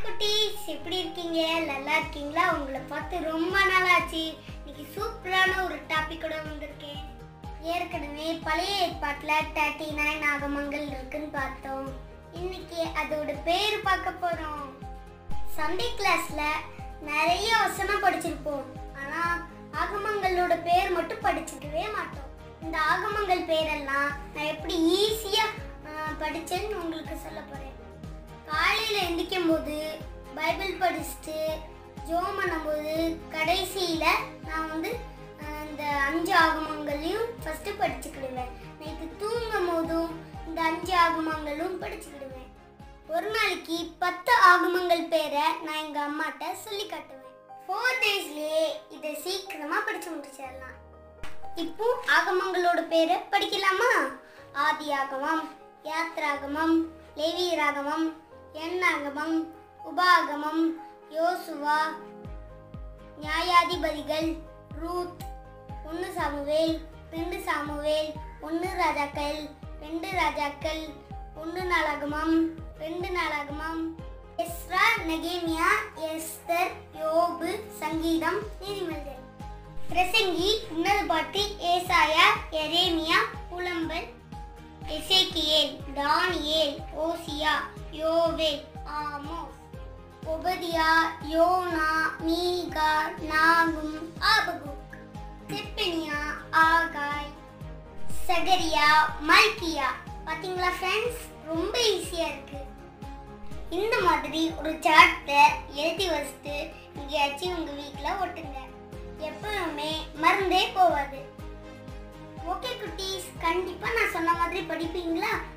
குட்டீஸ் எப்படி இருக்கீங்க நல்லா இருக்கீங்களா உங்களை பார்த்து ரொம்ப நாள் ஆச்சு இன்னைக்கு சூப்பரான ஒரு டாபிக்கோட வந்திருக்கேன் ஏற்கனவே பழைய ஏற்பாட்டில் தேர்ட்டி நைன் ஆகமங்கள் இருக்குன்னு பார்த்தோம் இன்னைக்கு அதோட பேர் பார்க்க போறோம் சண்டே கிளாஸ்ல நிறைய வசனம் படிச்சிருப்போம் ஆனா ஆகமங்களோட பேர் மட்டும் படிச்சிருக்கவே மாட்டோம் இந்த ஆகமங்கள் பேரெல்லாம் நான் எப்படி ஈஸியா படிச்சேன்னு உங்களுக்கு சொல்ல போறேன் காலையில் எந்திரிக்கும் போது பைபிள் படிச்சுட்டு ஜோம் பண்ணும்போது கடைசியில் நான் வந்து அஹ், இந்த அஞ்சு ஆகமங்களையும் ஃபஸ்ட்டு படிச்சுக்கிடுவேன் நைட்டு தூங்கும் போதும் இந்த அஞ்சு ஆகமங்களும் படிச்சுக்கிடுவேன் ஒரு நாளைக்கு பத்து ஆகமங்கள் பேரை நான் எங்கள் அம்மாட்ட சொல்லி காட்டுவேன் ஃபோர் டேஸ்லேயே இதை சீக்கிரமாக படித்து முடிச்சிடலாம் இப்போ ஆகமங்களோட பேரை படிக்கலாமா ஆதி ஆகமம் யாத்ராகமம் லேவியராகமம் எண்ணாகமம் உபாகமம் யோசுவா நியாயாதிபதிகள் ரூத் ஒன்று சாமுவேல் ரெண்டு சாமுவேல் ஒன்று ராஜாக்கள் ரெண்டு ராஜாக்கள் ஒன்று நாளாகமம் ரெண்டு நாளாகமம் எஸ்ரா நெகேமியா எஸ்தர் யோபு சங்கீதம் நீதிமன்றம் பிரசங்கி உன்னத பாட்டு ஏசாயா எரேமியா புலம்பல் எசேக்கியேல் தானியேல் ஓசியா யோவேல் ஆமோஸ் ஒபதியா யோனா மீகா நாகும் ஆபகுக் செப்பனியா ஆகாய் சகரியா மல்கியா பாத்தீங்களா ஃப்ரெண்ட்ஸ் ரொம்ப ஈஸியா இருக்கு இந்த மாதிரி ஒரு சார்ட்டை எழுதி வச்சுட்டு எங்கேயாச்சும் உங்க வீட்ல ஒட்டுங்க எப்பவுமே மறந்தே போவாது ஓகே குட்டீஸ் கண்டிப்பா நான் சொன்ன மாதிரி படிப்பீங்களா